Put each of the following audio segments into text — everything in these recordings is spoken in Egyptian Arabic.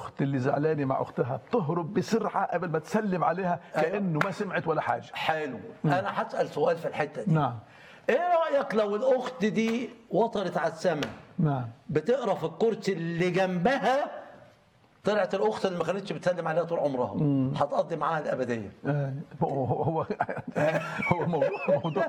الاخت اللي زعلانه مع اختها بتهرب بسرعه قبل ما تسلم عليها كانه ما سمعت ولا حاجه حلو انا هسال سؤال في الحته دي نعم ايه رايك لو الاخت دي وطرت على السماء نعم بتقرا في الكرسي اللي جنبها طلعت الاخت اللي ما كانتش بتسلم عليها طول عمرها هتقضي معاها الابديه آه، هو هو هو موضوع موضوع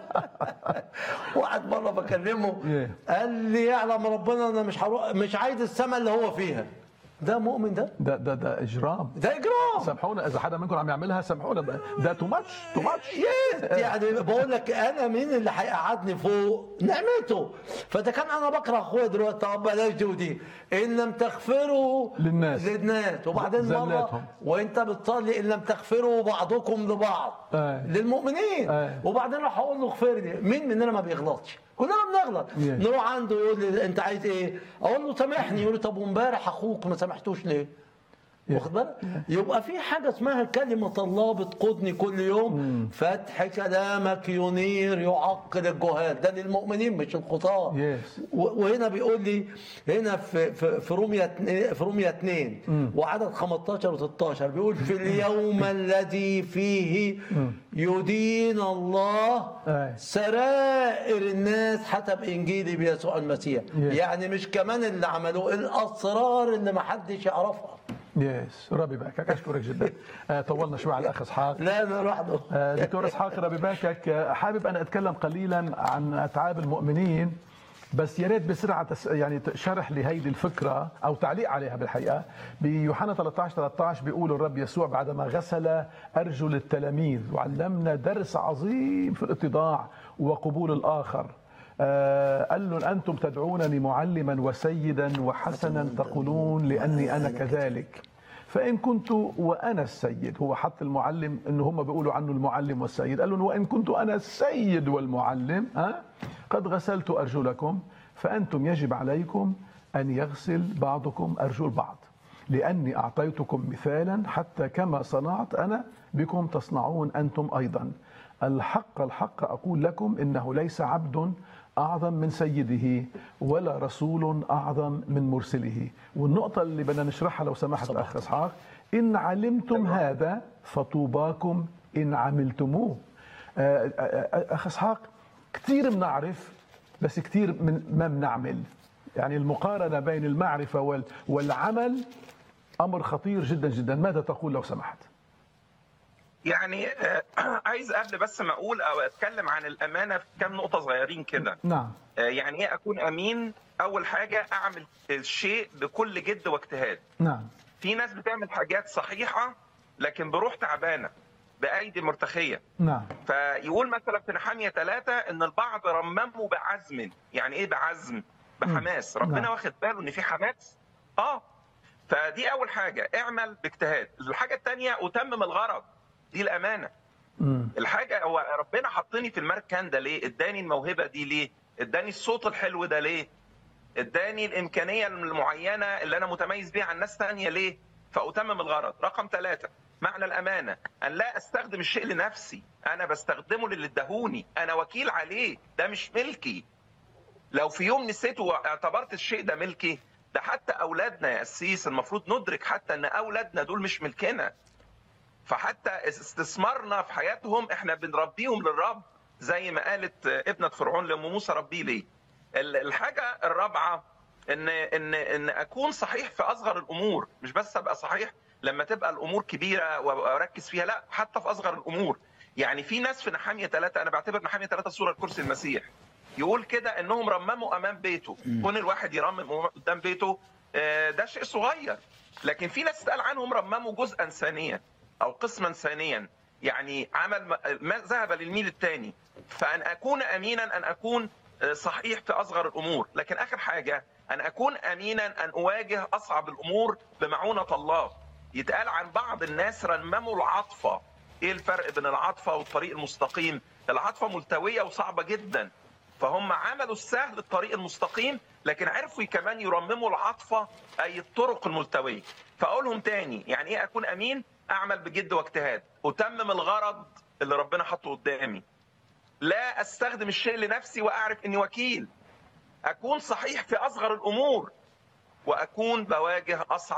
واحد مره بكلمه إيه. قال لي يعلم ربنا انا مش هروح مش عايز السماء اللي هو فيها ده مؤمن ده ده ده ده اجرام ده اجرام سامحونا اذا حدا منكم عم يعملها سامحونا ده- ده تو ماتش تو ماتش يس يعني بقول لك انا مين اللي هيقعدني فوق نعمته فده كان انا بكره اخويا دلوقتي طب بلاش دي ودي ان لم تغفروا للناس. للناس وبعدين مره زلاتهم. وانت بتصلي ان لم تغفروا بعضكم لبعض آه. للمؤمنين آه. وبعدين راح اقول له اغفر لي مين مننا ما بيغلطش كلنا بنغلط Yeah. نروح عنده يقول لي انت عايز ايه اقول له سامحني يقول لي طب وامبارح اخوك ما سامحتوش ليه واخد بالك؟ يبقى في حاجه اسمها كلمه الله بتقودني كل يوم فتح كلامك ينير يعقل الجهال ده للمؤمنين مش الخطاه Yes. و- وهنا بيقول لي هنا في في في روميا اتنين- في روميا 2 وعدد 15 و16 بيقول في اليوم الذي فيه يدين الله أي. سرائر الناس حسب انجيل بيسوع المسيح Yes. يعني مش كمان اللي عملوه الاسرار اللي ما حدش يعرفها يس ربي باكك اشكرك جدا آه، طولنا شوي على الاخ اسحاق لا انا لوحده آه، دكتور اسحاق ربي باكك آه، حابب انا اتكلم قليلا عن اتعاب المؤمنين بس يا ريت بسرعه تس يعني شرح لي هيدي الفكره او تعليق عليها بالحقيقه بيوحنا 13 13 بيقول الرب يسوع بعدما غسل ارجل التلاميذ وعلمنا درس عظيم في الاتضاع وقبول الاخر آه، قال لهم انتم تدعونني معلما وسيدا وحسنا تقولون لاني انا كذلك فإن كنت وأنا السيد هو حط المعلم إنه هم بيقولوا عنه المعلم والسيد قال لهم وإن كنت أنا السيد والمعلم ها قد غسلت أرجلكم فأنتم يجب عليكم أن يغسل بعضكم أرجل بعض لأني أعطيتكم مثالا حتى كما صنعت أنا بكم تصنعون أنتم أيضا الحق الحق أقول لكم إنه ليس عبد أعظم من سيده ولا رسول أعظم من مرسله والنقطة اللي بدنا نشرحها لو سمحت أخ إسحاق إن علمتم هذا فطوباكم إن عملتموه آه، آه، آه، أخ إسحاق كثير بنعرف بس كثير من ما بنعمل يعني المقارنة بين المعرفة وال- والعمل أمر خطير جدا جدا ماذا تقول لو سمحت يعني آه، عايز قبل بس ما اقول او اتكلم عن الامانه في كام نقطه صغيرين كده نعم آه، يعني ايه اكون امين اول حاجه اعمل الشيء بكل جد واجتهاد نعم في ناس بتعمل حاجات صحيحه لكن بروح تعبانه بايدي مرتخيه نعم فيقول مثلا في نحاميه ثلاثة ان البعض رممه بعزم يعني ايه بعزم بحماس نعم. ربنا واخد باله ان في حماس اه فدي اول حاجه اعمل باجتهاد الحاجه الثانيه اتمم الغرض دي الامانه مم. الحاجه هو ربنا حطني في المركان ده ليه اداني الموهبه دي ليه اداني الصوت الحلو ده ليه اداني الامكانيه المعينه اللي انا متميز بيها عن ناس تانية ليه فاتمم الغرض رقم ثلاثة معنى الامانه ان لا استخدم الشيء لنفسي انا بستخدمه للي اداهوني انا وكيل عليه ده مش ملكي لو في يوم نسيته واعتبرت الشيء ده ملكي ده حتى اولادنا يا قسيس المفروض ندرك حتى ان اولادنا دول مش ملكنا فحتى استثمارنا في حياتهم احنا بنربيهم للرب زي ما قالت ابنة فرعون لام موسى ربي ليه ال- الحاجة الرابعة ان ان ان اكون صحيح في اصغر الامور مش بس ابقى صحيح لما تبقى الامور كبيرة واركز فيها لا حتى في اصغر الامور يعني في ناس في نحامية ثلاثة انا بعتبر نحامية ثلاثة صورة لكرسي المسيح يقول كده انهم رمموا امام بيته كون الواحد يرمم قدام بيته آه، ده شيء صغير لكن في ناس اتقال عنهم رمموا جزءا ثانيا او قسما ثانيا يعني عمل ما- ما ذهب للميل الثاني فان اكون امينا ان اكون آه، صحيح في اصغر الامور لكن اخر حاجه ان اكون امينا ان اواجه اصعب الامور بمعونه الله يتقال عن بعض الناس رمموا العاطفه ايه الفرق بين العاطفه والطريق المستقيم العاطفه ملتويه وصعبه جدا فهم عملوا السهل الطريق المستقيم لكن عرفوا كمان يرمموا العاطفه اي الطرق الملتويه فاقولهم تاني يعني ايه اكون امين اعمل بجد واجتهاد اتمم الغرض اللي ربنا حطه قدامي لا استخدم الشيء لنفسي واعرف اني وكيل اكون صحيح في اصغر الامور واكون بواجه اصعب